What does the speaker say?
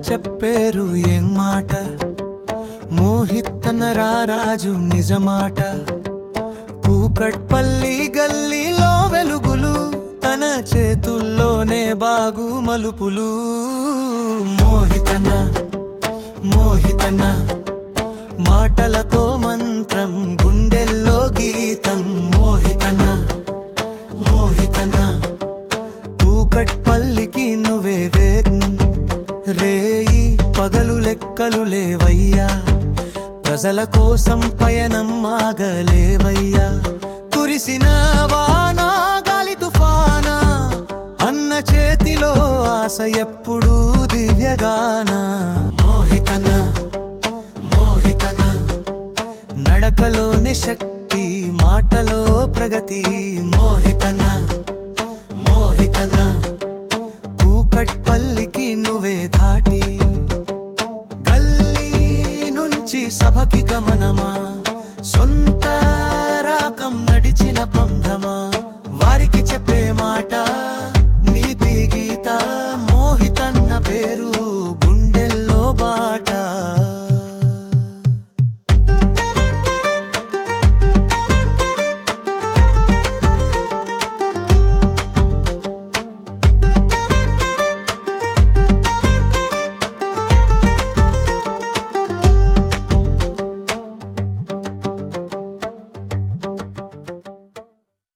చెప్పేరు ఏం మాట మోహిత్తన రారాజు నిజమాట కూకట్పల్లి గల్లీలో వెలుగులు తన చేతుల్లోనే బాగు మలుపులు మోహితన మోహితన మాటలతో మంత్రం గుండెల్లో గీతం మోహితన మోహితన కూకట్పల్లికి నువ్వే వేగం రేయి పగలు లెక్కలు లేవయ్యా ప్రజల కోసం పయనం ఆగలేవయ్యా కురిసిన వానా గాలి తుఫానా అన్న చేతిలో ఆశ ఎప్పుడూ దివ్యగాన మోహితన మోహితన నడకలోని శక్తి మాటలో ప్రగతి మోహితన మోహితన కూకట్పల్లికి నువ్వే ధాటి గల్లీ నుంచి సభకి గమనమా సొంత